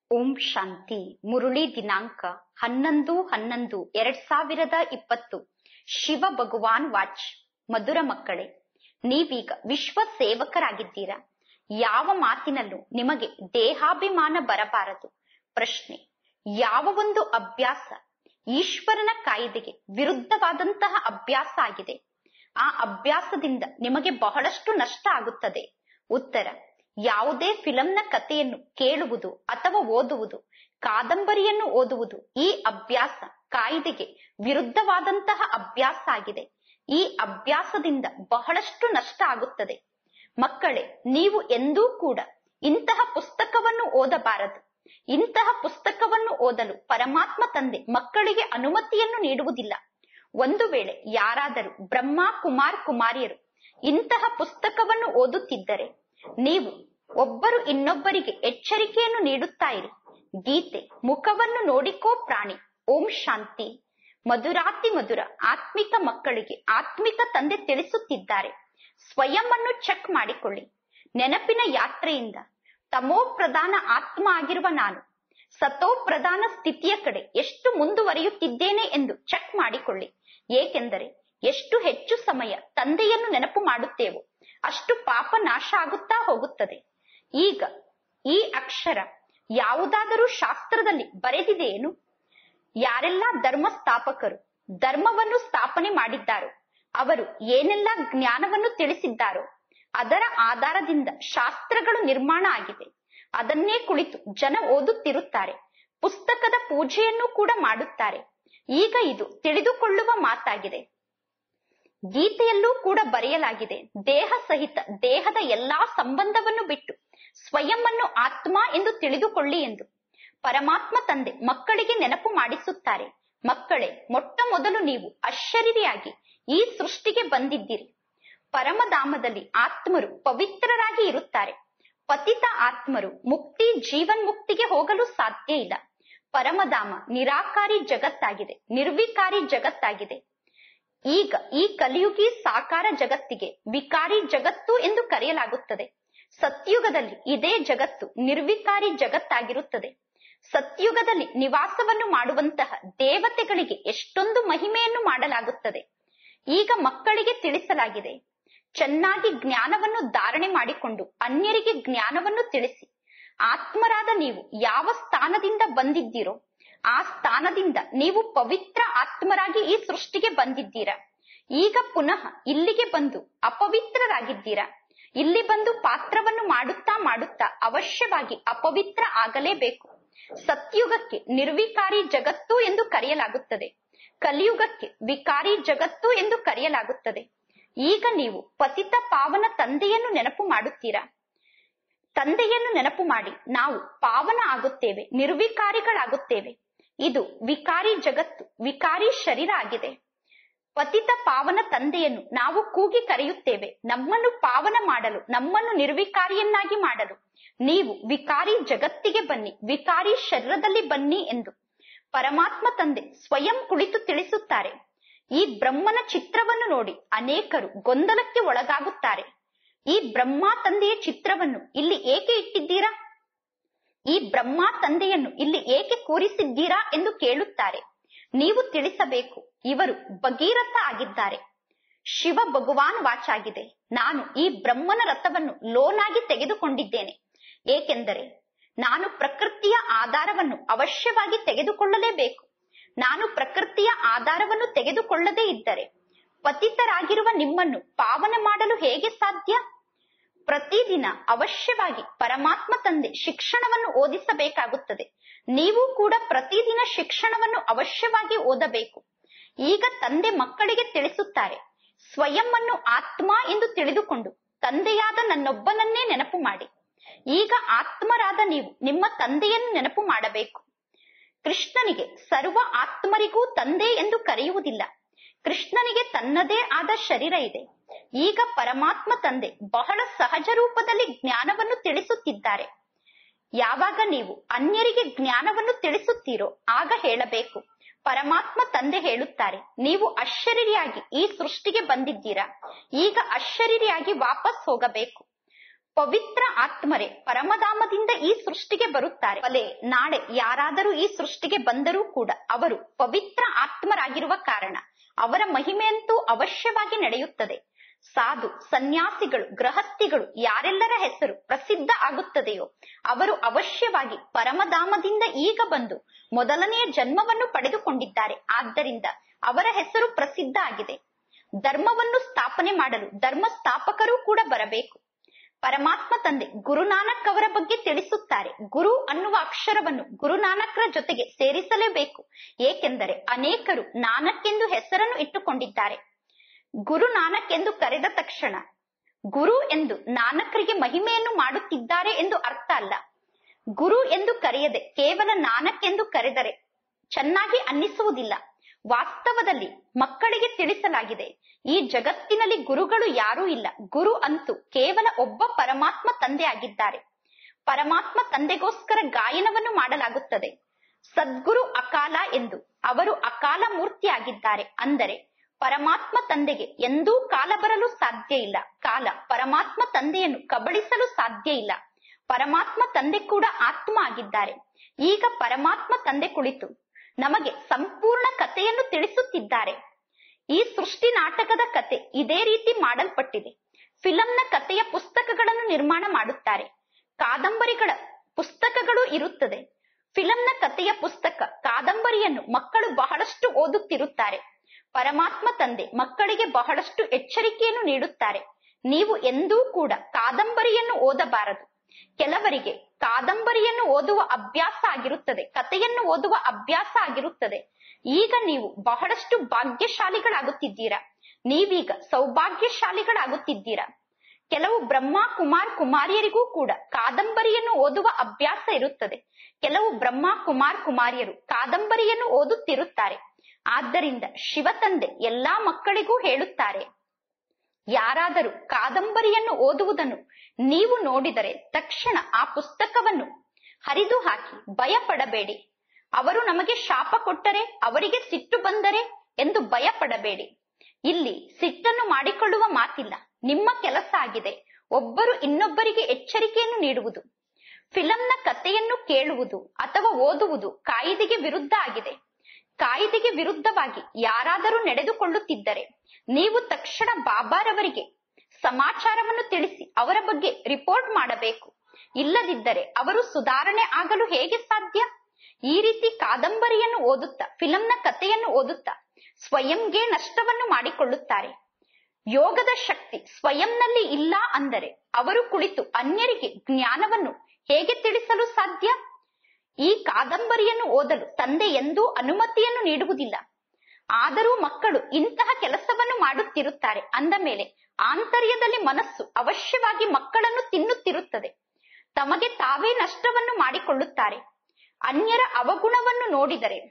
ಓಂ ಶಾಂತಿ ಮುರುಳಿ ದಿನಾಂಕ ಹನ್ನೊಂದು ಹನ್ನೊಂದು ಎರಡ್ ಸಾವಿರದ ಇಪ್ಪತ್ತು ಶಿವ ಭಗವಾನ್ ವಾಚ್ ಮಧುರ ಮಕ್ಕಳೇ ನೀವೀಗ ವಿಶ್ವ ಸೇವಕರಾಗಿದ್ದೀರಾ ಯಾವ ಮಾತಿನಲ್ಲೂ ನಿಮಗೆ ದೇಹಾಭಿಮಾನ ಬರಬಾರದು ಪ್ರಶ್ನೆ ಯಾವ ಒಂದು ಅಭ್ಯಾಸ ಈಶ್ವರನ ಕಾಯ್ದೆಗೆ ವಿರುದ್ಧವಾದಂತಹ ಅಭ್ಯಾಸ ಆಗಿದೆ ಆ ಅಭ್ಯಾಸದಿಂದ ನಿಮಗೆ ಬಹಳಷ್ಟು ನಷ್ಟ ಆಗುತ್ತದೆ ಉತ್ತರ ಯಾವುದೇ ಫಿಲಂನ ಕಥೆಯನ್ನು ಕೇಳುವುದು ಅಥವಾ ಓದುವುದು ಕಾದಂಬರಿಯನ್ನು ಓದುವುದು ಈ ಅಭ್ಯಾಸ ಕಾಯ್ದೆಗೆ ವಿರುದ್ಧವಾದಂತಹ ಅಭ್ಯಾಸ ಆಗಿದೆ ಈ ಅಭ್ಯಾಸದಿಂದ ಬಹಳಷ್ಟು ನಷ್ಟ ಆಗುತ್ತದೆ ಮಕ್ಕಳೇ ನೀವು ಎಂದೂ ಕೂಡ ಇಂತಹ ಪುಸ್ತಕವನ್ನು ಓದಬಾರದು ಇಂತಹ ಪುಸ್ತಕವನ್ನು ಓದಲು ಪರಮಾತ್ಮ ತಂದೆ ಮಕ್ಕಳಿಗೆ ಅನುಮತಿಯನ್ನು ನೀಡುವುದಿಲ್ಲ ಒಂದು ವೇಳೆ ಯಾರಾದರೂ ಬ್ರಹ್ಮ ಕುಮಾರ್ ಕುಮಾರಿಯರು ಇಂತಹ ಪುಸ್ತಕವನ್ನು ಓದುತ್ತಿದ್ದರೆ ನೀವು ಒಬ್ಬರು ಇನ್ನೊಬ್ಬರಿಗೆ ಎಚ್ಚರಿಕೆಯನ್ನು ನೀಡುತ್ತಾ ಇರಿ ಗೀತೆ ಮುಖವನ್ನು ನೋಡಿಕೋ ಪ್ರಾಣಿ ಓಂ ಶಾಂತಿ ಮಧುರಾತಿ ಮಧುರ ಆತ್ಮಿಕ ಮಕ್ಕಳಿಗೆ ಆತ್ಮಿಕ ತಂದೆ ತಿಳಿಸುತ್ತಿದ್ದಾರೆ ಸ್ವಯಂ ಅನ್ನು ಚೆಕ್ ಮಾಡಿಕೊಳ್ಳಿ ನೆನಪಿನ ಯಾತ್ರೆಯಿಂದ ತಮೋ ಪ್ರಧಾನ ಆತ್ಮ ಆಗಿರುವ ನಾನು ಸತೋ ಪ್ರಧಾನ ಸ್ಥಿತಿಯ ಕಡೆ ಎಷ್ಟು ಮುಂದುವರಿಯುತ್ತಿದ್ದೇನೆ ಎಂದು ಚೆಕ್ ಮಾಡಿಕೊಳ್ಳಿ ಏಕೆಂದರೆ ಎಷ್ಟು ಹೆಚ್ಚು ಸಮಯ ತಂದೆಯನ್ನು ನೆನಪು ಮಾಡುತ್ತೇವೋ ಅಷ್ಟು ಪಾಪ ನಾಶ ಆಗುತ್ತಾ ಹೋಗುತ್ತದೆ ಈಗ ಈ ಅಕ್ಷರ ಯಾವುದಾದರೂ ಶಾಸ್ತ್ರದಲ್ಲಿ ಬರೆದಿದೆಯೇನು ಯಾರೆಲ್ಲ ಧರ್ಮ ಸ್ಥಾಪಕರು ಧರ್ಮವನ್ನು ಸ್ಥಾಪನೆ ಮಾಡಿದ್ದಾರೋ ಅವರು ಏನೆಲ್ಲ ಜ್ಞಾನವನ್ನು ತಿಳಿಸಿದ್ದಾರೋ ಅದರ ಆಧಾರದಿಂದ ಶಾಸ್ತ್ರಗಳು ನಿರ್ಮಾಣ ಆಗಿದೆ ಅದನ್ನೇ ಕುಳಿತು ಜನ ಓದುತ್ತಿರುತ್ತಾರೆ ಪುಸ್ತಕದ ಪೂಜೆಯನ್ನು ಕೂಡ ಮಾಡುತ್ತಾರೆ ಈಗ ಇದು ತಿಳಿದುಕೊಳ್ಳುವ ಮಾತಾಗಿದೆ ಗೀತೆಯಲ್ಲೂ ಕೂಡ ಬರೆಯಲಾಗಿದೆ ದೇಹ ಸಹಿತ ದೇಹದ ಎಲ್ಲಾ ಸಂಬಂಧವನ್ನು ಬಿಟ್ಟು ಸ್ವಯಂ ಅನ್ನು ಆತ್ಮ ಎಂದು ತಿಳಿದುಕೊಳ್ಳಿ ಎಂದು ಪರಮಾತ್ಮ ತಂದೆ ಮಕ್ಕಳಿಗೆ ನೆನಪು ಮಾಡಿಸುತ್ತಾರೆ ಮಕ್ಕಳೇ ಮೊಟ್ಟ ಮೊದಲು ನೀವು ಅಶರೀರಿಯಾಗಿ ಈ ಸೃಷ್ಟಿಗೆ ಬಂದಿದ್ದೀರಿ ಪರಮಧಾಮದಲ್ಲಿ ಆತ್ಮರು ಪವಿತ್ರರಾಗಿ ಇರುತ್ತಾರೆ ಪತಿತ ಆತ್ಮರು ಮುಕ್ತಿ ಜೀವನ್ ಮುಕ್ತಿಗೆ ಹೋಗಲು ಸಾಧ್ಯ ಇಲ್ಲ ಪರಮಧಾಮ ನಿರಾಕಾರಿ ಜಗತ್ತಾಗಿದೆ ನಿರ್ವಿಕಾರಿ ಜಗತ್ತಾಗಿದೆ ಈಗ ಈ ಕಲಿಯುಗಿ ಸಾಕಾರ ಜಗತ್ತಿಗೆ ವಿಕಾರಿ ಜಗತ್ತು ಎಂದು ಕರೆಯಲಾಗುತ್ತದೆ ಸತ್ಯುಗದಲ್ಲಿ ಇದೇ ಜಗತ್ತು ನಿರ್ವಿಕಾರಿ ಜಗತ್ತಾಗಿರುತ್ತದೆ ಸತ್ಯುಗದಲ್ಲಿ ನಿವಾಸವನ್ನು ಮಾಡುವಂತಹ ದೇವತೆಗಳಿಗೆ ಎಷ್ಟೊಂದು ಮಹಿಮೆಯನ್ನು ಮಾಡಲಾಗುತ್ತದೆ ಈಗ ಮಕ್ಕಳಿಗೆ ತಿಳಿಸಲಾಗಿದೆ ಚೆನ್ನಾಗಿ ಜ್ಞಾನವನ್ನು ಧಾರಣೆ ಮಾಡಿಕೊಂಡು ಅನ್ಯರಿಗೆ ಜ್ಞಾನವನ್ನು ತಿಳಿಸಿ ಆತ್ಮರಾದ ನೀವು ಯಾವ ಸ್ಥಾನದಿಂದ ಬಂದಿದ್ದೀರೋ ಆ ಸ್ಥಾನದಿಂದ ನೀವು ಪವಿತ್ರ ಆತ್ಮರಾಗಿ ಈ ಸೃಷ್ಟಿಗೆ ಬಂದಿದ್ದೀರಾ ಈಗ ಪುನಃ ಇಲ್ಲಿಗೆ ಬಂದು ಅಪವಿತ್ರರಾಗಿದ್ದೀರಾ ಇಲ್ಲಿ ಬಂದು ಪಾತ್ರವನ್ನು ಮಾಡುತ್ತಾ ಮಾಡುತ್ತಾ ಅವಶ್ಯವಾಗಿ ಅಪವಿತ್ರ ಆಗಲೇಬೇಕು ಸತ್ಯುಗಕ್ಕೆ ನಿರ್ವಿಕಾರಿ ಜಗತ್ತು ಎಂದು ಕರೆಯಲಾಗುತ್ತದೆ ಕಲಿಯುಗಕ್ಕೆ ವಿಕಾರಿ ಜಗತ್ತು ಎಂದು ಕರೆಯಲಾಗುತ್ತದೆ ಈಗ ನೀವು ಪತಿತ ಪಾವನ ತಂದೆಯನ್ನು ನೆನಪು ಮಾಡುತ್ತೀರಾ ತಂದೆಯನ್ನು ನೆನಪು ಮಾಡಿ ನಾವು ಪಾವನ ಆಗುತ್ತೇವೆ ನಿರ್ವಿಕಾರಿಗಳಾಗುತ್ತೇವೆ ಇದು ವಿಕಾರಿ ಜಗತ್ತು ವಿಕಾರಿ ಶರೀರ ಆಗಿದೆ ಪತಿತ ಪಾವನ ತಂದೆಯನ್ನು ನಾವು ಕೂಗಿ ಕರೆಯುತ್ತೇವೆ ನಮ್ಮನ್ನು ಪಾವನ ಮಾಡಲು ನಮ್ಮನ್ನು ನಿರ್ವಿಕಾರಿಯನ್ನಾಗಿ ಮಾಡಲು ನೀವು ವಿಕಾರಿ ಜಗತ್ತಿಗೆ ಬನ್ನಿ ವಿಕಾರಿ ಶರೀರದಲ್ಲಿ ಬನ್ನಿ ಎಂದು ಪರಮಾತ್ಮ ತಂದೆ ಸ್ವಯಂ ಕುಳಿತು ತಿಳಿಸುತ್ತಾರೆ ಈ ಬ್ರಹ್ಮನ ಚಿತ್ರವನ್ನು ನೋಡಿ ಅನೇಕರು ಗೊಂದಲಕ್ಕೆ ಒಳಗಾಗುತ್ತಾರೆ ಈ ಬ್ರಹ್ಮ ತಂದೆಯ ಚಿತ್ರವನ್ನು ಇಲ್ಲಿ ಏಕೆ ಇಟ್ಟಿದ್ದೀರಾ ಈ ಬ್ರಹ್ಮ ತಂದೆಯನ್ನು ಇಲ್ಲಿ ಏಕೆ ಕೂರಿಸಿದ್ದೀರಾ ಎಂದು ಕೇಳುತ್ತಾರೆ ನೀವು ತಿಳಿಸಬೇಕು ಇವರು ಭಗೀರಥ ಆಗಿದ್ದಾರೆ ಶಿವ ಭಗವಾನ್ ವಾಚಾಗಿದೆ ನಾನು ಈ ಬ್ರಹ್ಮನ ರಥವನ್ನು ಲೋನಾಗಿ ತೆಗೆದುಕೊಂಡಿದ್ದೇನೆ ಏಕೆಂದರೆ ನಾನು ಪ್ರಕೃತಿಯ ಆಧಾರವನ್ನು ಅವಶ್ಯವಾಗಿ ತೆಗೆದುಕೊಳ್ಳಲೇಬೇಕು ನಾನು ಪ್ರಕೃತಿಯ ಆಧಾರವನ್ನು ತೆಗೆದುಕೊಳ್ಳದೇ ಇದ್ದರೆ ಪತಿತರಾಗಿರುವ ನಿಮ್ಮನ್ನು ಪಾವನ ಮಾಡಲು ಹೇಗೆ ಸಾಧ್ಯ ಪ್ರತಿದಿನ ಅವಶ್ಯವಾಗಿ ಪರಮಾತ್ಮ ತಂದೆ ಶಿಕ್ಷಣವನ್ನು ಓದಿಸಬೇಕಾಗುತ್ತದೆ ನೀವು ಕೂಡ ಪ್ರತಿದಿನ ಶಿಕ್ಷಣವನ್ನು ಅವಶ್ಯವಾಗಿ ಓದಬೇಕು ಈಗ ತಂದೆ ಮಕ್ಕಳಿಗೆ ತಿಳಿಸುತ್ತಾರೆ ಸ್ವಯಂ ಅನ್ನು ಆತ್ಮ ಎಂದು ತಿಳಿದುಕೊಂಡು ತಂದೆಯಾದ ನನ್ನೊಬ್ಬನನ್ನೇ ನೆನಪು ಮಾಡಿ ಈಗ ಆತ್ಮರಾದ ನೀವು ನಿಮ್ಮ ತಂದೆಯನ್ನು ನೆನಪು ಮಾಡಬೇಕು ಕೃಷ್ಣನಿಗೆ ಸರ್ವ ಆತ್ಮರಿಗೂ ತಂದೆ ಎಂದು ಕರೆಯುವುದಿಲ್ಲ ಕೃಷ್ಣನಿಗೆ ತನ್ನದೇ ಆದ ಶರೀರ ಇದೆ ಈಗ ಪರಮಾತ್ಮ ತಂದೆ ಬಹಳ ಸಹಜ ರೂಪದಲ್ಲಿ ಜ್ಞಾನವನ್ನು ತಿಳಿಸುತ್ತಿದ್ದಾರೆ ಯಾವಾಗ ನೀವು ಅನ್ಯರಿಗೆ ಜ್ಞಾನವನ್ನು ತಿಳಿಸುತ್ತೀರೋ ಆಗ ಹೇಳಬೇಕು ಪರಮಾತ್ಮ ತಂದೆ ಹೇಳುತ್ತಾರೆ ನೀವು ಅಶರೀರಿಯಾಗಿ ಈ ಸೃಷ್ಟಿಗೆ ಬಂದಿದ್ದೀರಾ ಈಗ ಅಶರೀರಿಯಾಗಿ ವಾಪಸ್ ಹೋಗಬೇಕು ಪವಿತ್ರ ಆತ್ಮರೇ ಪರಮಧಾಮದಿಂದ ಈ ಸೃಷ್ಟಿಗೆ ಬರುತ್ತಾರೆ ಬಲೆ ನಾಳೆ ಯಾರಾದರೂ ಈ ಸೃಷ್ಟಿಗೆ ಬಂದರೂ ಕೂಡ ಅವರು ಪವಿತ್ರ ಆತ್ಮರಾಗಿರುವ ಕಾರಣ ಅವರ ಮಹಿಮೆಯಂತೂ ಅವಶ್ಯವಾಗಿ ನಡೆಯುತ್ತದೆ ಸಾಧು ಸನ್ಯಾಸಿಗಳು ಗೃಹಸ್ಥಿಗಳು ಯಾರೆಲ್ಲರ ಹೆಸರು ಪ್ರಸಿದ್ಧ ಆಗುತ್ತದೆಯೋ ಅವರು ಅವಶ್ಯವಾಗಿ ಪರಮಧಾಮದಿಂದ ಈಗ ಬಂದು ಮೊದಲನೆಯ ಜನ್ಮವನ್ನು ಪಡೆದುಕೊಂಡಿದ್ದಾರೆ ಆದ್ದರಿಂದ ಅವರ ಹೆಸರು ಪ್ರಸಿದ್ಧ ಆಗಿದೆ ಧರ್ಮವನ್ನು ಸ್ಥಾಪನೆ ಮಾಡಲು ಧರ್ಮ ಸ್ಥಾಪಕರು ಕೂಡ ಬರಬೇಕು ಪರಮಾತ್ಮ ತಂದೆ ಗುರುನಾನಕ್ ಅವರ ಬಗ್ಗೆ ತಿಳಿಸುತ್ತಾರೆ ಗುರು ಅನ್ನುವ ಅಕ್ಷರವನ್ನು ಗುರುನಾನಕ್ರ ಜೊತೆಗೆ ಸೇರಿಸಲೇಬೇಕು ಏಕೆಂದರೆ ಅನೇಕರು ನಾನಕ್ ಎಂದು ಹೆಸರನ್ನು ಇಟ್ಟುಕೊಂಡಿದ್ದಾರೆ ಗುರು ನಾನಕ್ ಎಂದು ಕರೆದ ತಕ್ಷಣ ಗುರು ಎಂದು ನಾನಕರಿಗೆ ಮಹಿಮೆಯನ್ನು ಮಾಡುತ್ತಿದ್ದಾರೆ ಎಂದು ಅರ್ಥ ಅಲ್ಲ ಗುರು ಎಂದು ಕರೆಯದೆ ಕೇವಲ ನಾನಕ್ ಎಂದು ಕರೆದರೆ ಚೆನ್ನಾಗಿ ಅನ್ನಿಸುವುದಿಲ್ಲ ವಾಸ್ತವದಲ್ಲಿ ಮಕ್ಕಳಿಗೆ ತಿಳಿಸಲಾಗಿದೆ ಈ ಜಗತ್ತಿನಲ್ಲಿ ಗುರುಗಳು ಯಾರೂ ಇಲ್ಲ ಗುರು ಅಂತೂ ಕೇವಲ ಒಬ್ಬ ಪರಮಾತ್ಮ ತಂದೆ ಆಗಿದ್ದಾರೆ ಪರಮಾತ್ಮ ತಂದೆಗೋಸ್ಕರ ಗಾಯನವನ್ನು ಮಾಡಲಾಗುತ್ತದೆ ಸದ್ಗುರು ಅಕಾಲ ಎಂದು ಅವರು ಅಕಾಲ ಮೂರ್ತಿಯಾಗಿದ್ದಾರೆ ಅಂದರೆ ಪರಮಾತ್ಮ ತಂದೆಗೆ ಎಂದೂ ಕಾಲ ಬರಲು ಸಾಧ್ಯ ಇಲ್ಲ ಕಾಲ ಪರಮಾತ್ಮ ತಂದೆಯನ್ನು ಕಬಳಿಸಲು ಸಾಧ್ಯ ಇಲ್ಲ ಪರಮಾತ್ಮ ತಂದೆ ಕೂಡ ಆತ್ಮ ಆಗಿದ್ದಾರೆ ಈಗ ಪರಮಾತ್ಮ ತಂದೆ ಕುಳಿತು ನಮಗೆ ಸಂಪೂರ್ಣ ಕಥೆಯನ್ನು ತಿಳಿಸುತ್ತಿದ್ದಾರೆ ಈ ಸೃಷ್ಟಿ ನಾಟಕದ ಕತೆ ಇದೇ ರೀತಿ ಮಾಡಲ್ಪಟ್ಟಿದೆ ಫಿಲಂನ ಕಥೆಯ ಪುಸ್ತಕಗಳನ್ನು ನಿರ್ಮಾಣ ಮಾಡುತ್ತಾರೆ ಕಾದಂಬರಿಗಳ ಪುಸ್ತಕಗಳು ಇರುತ್ತದೆ ಫಿಲಂನ ಕಥೆಯ ಪುಸ್ತಕ ಕಾದಂಬರಿಯನ್ನು ಮಕ್ಕಳು ಬಹಳಷ್ಟು ಓದುತ್ತಿರುತ್ತಾರೆ ಪರಮಾತ್ಮ ತಂದೆ ಮಕ್ಕಳಿಗೆ ಬಹಳಷ್ಟು ಎಚ್ಚರಿಕೆಯನ್ನು ನೀಡುತ್ತಾರೆ ನೀವು ಎಂದೂ ಕೂಡ ಕಾದಂಬರಿಯನ್ನು ಓದಬಾರದು ಕೆಲವರಿಗೆ ಕಾದಂಬರಿಯನ್ನು ಓದುವ ಅಭ್ಯಾಸ ಆಗಿರುತ್ತದೆ ಕಥೆಯನ್ನು ಓದುವ ಅಭ್ಯಾಸ ಆಗಿರುತ್ತದೆ ಈಗ ನೀವು ಬಹಳಷ್ಟು ಭಾಗ್ಯಶಾಲಿಗಳಾಗುತ್ತಿದ್ದೀರಾ ನೀವೀಗ ಸೌಭಾಗ್ಯಶಾಲಿಗಳಾಗುತ್ತಿದ್ದೀರಾ ಕೆಲವು ಬ್ರಹ್ಮ ಕುಮಾರ್ ಕುಮಾರಿಯರಿಗೂ ಕೂಡ ಕಾದಂಬರಿಯನ್ನು ಓದುವ ಅಭ್ಯಾಸ ಇರುತ್ತದೆ ಕೆಲವು ಬ್ರಹ್ಮ ಕುಮಾರ್ ಕುಮಾರಿಯರು ಕಾದಂಬರಿಯನ್ನು ಓದುತ್ತಿರುತ್ತಾರೆ ಆದ್ದರಿಂದ ಶಿವತಂದೆ ಎಲ್ಲಾ ಮಕ್ಕಳಿಗೂ ಹೇಳುತ್ತಾರೆ ಯಾರಾದರೂ ಕಾದಂಬರಿಯನ್ನು ಓದುವುದನ್ನು ನೀವು ನೋಡಿದರೆ ತಕ್ಷಣ ಆ ಪುಸ್ತಕವನ್ನು ಹರಿದು ಹಾಕಿ ಭಯ ಪಡಬೇಡಿ ಅವರು ನಮಗೆ ಶಾಪ ಕೊಟ್ಟರೆ ಅವರಿಗೆ ಸಿಟ್ಟು ಬಂದರೆ ಎಂದು ಭಯ ಪಡಬೇಡಿ ಇಲ್ಲಿ ಸಿಟ್ಟನ್ನು ಮಾಡಿಕೊಳ್ಳುವ ಮಾತಿಲ್ಲ ನಿಮ್ಮ ಕೆಲಸ ಆಗಿದೆ ಒಬ್ಬರು ಇನ್ನೊಬ್ಬರಿಗೆ ಎಚ್ಚರಿಕೆಯನ್ನು ನೀಡುವುದು ಫಿಲಂನ ಕಥೆಯನ್ನು ಕೇಳುವುದು ಅಥವಾ ಓದುವುದು ಕಾಯಿದೆಗೆ ವಿರುದ್ಧ ಆಗಿದೆ ಕಾಯಿದೆಗೆ ವಿರುದ್ಧವಾಗಿ ಯಾರಾದರೂ ನಡೆದುಕೊಳ್ಳುತ್ತಿದ್ದರೆ ನೀವು ತಕ್ಷಣ ಬಾಬಾರವರಿಗೆ ಸಮಾಚಾರವನ್ನು ತಿಳಿಸಿ ಅವರ ಬಗ್ಗೆ ರಿಪೋರ್ಟ್ ಮಾಡಬೇಕು ಇಲ್ಲದಿದ್ದರೆ ಅವರು ಸುಧಾರಣೆ ಆಗಲು ಹೇಗೆ ಸಾಧ್ಯ ಈ ರೀತಿ ಕಾದಂಬರಿಯನ್ನು ಓದುತ್ತಾ ಫಿಲಂನ ಕಥೆಯನ್ನು ಓದುತ್ತಾ ಸ್ವಯಂಗೆ ನಷ್ಟವನ್ನು ಮಾಡಿಕೊಳ್ಳುತ್ತಾರೆ ಯೋಗದ ಶಕ್ತಿ ಸ್ವಯಂನಲ್ಲಿ ಇಲ್ಲ ಅಂದರೆ ಅವರು ಕುಳಿತು ಅನ್ಯರಿಗೆ ಜ್ಞಾನವನ್ನು ಹೇಗೆ ತಿಳಿಸಲು ಸಾಧ್ಯ ಈ ಕಾದಂಬರಿಯನ್ನು ಓದಲು ತಂದೆ ಎಂದೂ ಅನುಮತಿಯನ್ನು ನೀಡುವುದಿಲ್ಲ ಆದರೂ ಮಕ್ಕಳು ಇಂತಹ ಕೆಲಸವನ್ನು ಮಾಡುತ್ತಿರುತ್ತಾರೆ ಅಂದ ಮೇಲೆ ಆಂತರ್ಯದಲ್ಲಿ ಮನಸ್ಸು ಅವಶ್ಯವಾಗಿ ಮಕ್ಕಳನ್ನು ತಿನ್ನುತ್ತಿರುತ್ತದೆ ತಮಗೆ ತಾವೇ ನಷ್ಟವನ್ನು ಮಾಡಿಕೊಳ್ಳುತ್ತಾರೆ ಅನ್ಯರ ಅವಗುಣವನ್ನು ನೋಡಿದರೆ